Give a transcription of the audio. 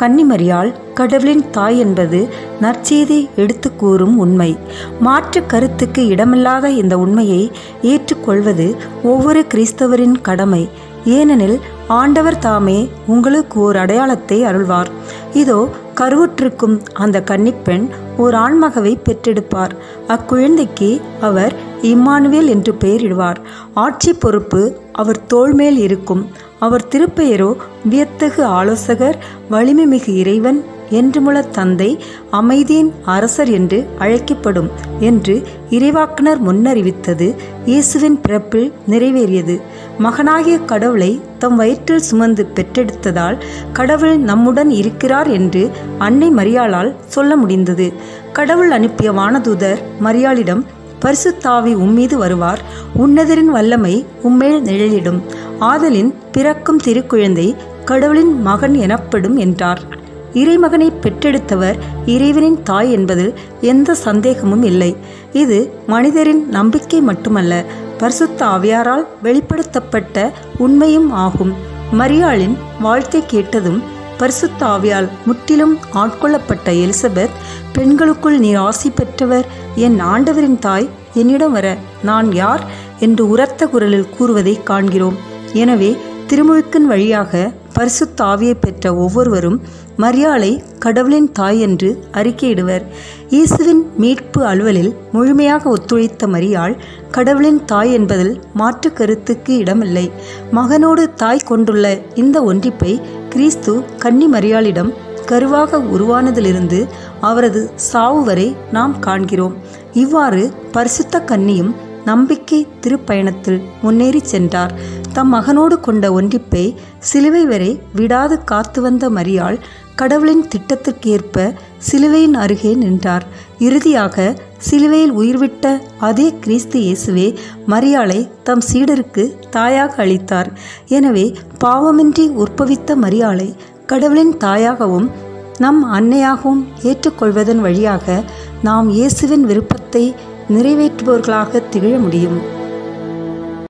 கன்னிமரியாள் கடவுளின் தாய் என்பது நற்செய்தி எடுத்து கூறும் உண்மை மாற்று கருத்துக்கு இடமில்லாத இந்த உண்மையை ஏற்றுக்கொள்வது ஒவ்வொரு கிறிஸ்தவரின் கடமை ஏனெனில் ஆண்டவர் தாமே உங்களுக்கு ஓர் அடையாளத்தை அருள்வார் இதோ கருவுற்றிருக்கும் அந்த கன்னிப்பெண் ஓர் ஆண்மகவை பெற்றெடுப்பார் அக்குழந்தைக்கு அவர் இம்மானுவேல் என்று பெயரிடுவார் ஆட்சி பொறுப்பு அவர் தோள்மேல் இருக்கும் அவர் திருப்பெயரோ வியத்தகு ஆலோசகர் வலிமைமிகு இறைவன் என்றுமுள்ள தந்தை அமைதியின் அரசர் என்று அழைக்கப்படும் என்று இறைவாக்குனர் முன்னறிவித்தது இயேசுவின் பிறப்பில் நிறைவேறியது மகனாகிய கடவுளை தம் வயிற்றில் சுமந்து பெற்றெடுத்ததால் கடவுள் நம்முடன் இருக்கிறார் என்று அன்னை மரியாளால் சொல்ல முடிந்தது கடவுள் அனுப்பிய வானதூதர் மரியாளிடம் பரிசுத்தாவி உம்மீது வருவார் உன்னதரின் வல்லமை உம்மேல் நிழலிடும் ஆதலின் பிறக்கும் திருக்குழந்தை கடவுளின் மகன் எனப்படும் என்றார் இறைமகனை பெற்றெடுத்தவர் இறைவனின் தாய் என்பதில் எந்த சந்தேகமும் இல்லை இது மனிதரின் நம்பிக்கை மட்டுமல்ல பரிசுத்த ஆவியாரால் வெளிப்படுத்தப்பட்ட உண்மையும் ஆகும் மரியாளின் வாழ்த்தை கேட்டதும் பரிசுத்த ஆவியால் முற்றிலும் ஆட்கொள்ளப்பட்ட எலிசபெத் பெண்களுக்குள் நீர் ஆசி பெற்றவர் என் ஆண்டவரின் தாய் என்னிடம் வர நான் யார் என்று உரத்த குரலில் கூறுவதை காண்கிறோம் எனவே திருமுழுக்கின் வழியாக பரிசுத்த ஆவியை பெற்ற ஒவ்வொருவரும் மரியாளை கடவுளின் தாய் என்று அறிக்கையிடுவர் இயேசுவின் மீட்பு அலுவலில் முழுமையாக ஒத்துழைத்த மரியாள் கடவுளின் தாய் என்பதில் மாற்று கருத்துக்கு இடமில்லை மகனோடு தாய் கொண்டுள்ள இந்த ஒன்றிப்பை கிறிஸ்து கன்னி மரியாளிடம் கருவாக உருவானதிலிருந்து அவரது சாவு வரை நாம் காண்கிறோம் இவ்வாறு பரிசுத்த கன்னியும் நம்பிக்கை திருப்பயணத்தில் முன்னேறி சென்றார் தம் மகனோடு கொண்ட ஒன்றிப்பை சிலுவை வரை விடாது காத்து வந்த மரியாள் கடவுளின் திட்டத்திற்கு ஏற்ப சிலுவையின் அருகே நின்றார் இறுதியாக சிலுவையில் உயிர்விட்ட அதே கிறிஸ்து இயேசுவே மரியாளை தம் சீடருக்கு தாயாக அளித்தார் எனவே பாவமின்றி உற்பவித்த மரியாளை கடவுளின் தாயாகவும் நம் அன்னையாகவும் ஏற்றுக்கொள்வதன் வழியாக நாம் இயேசுவின் விருப்பத்தை நிறைவேற்றுபவர்களாக திகழ முடியும்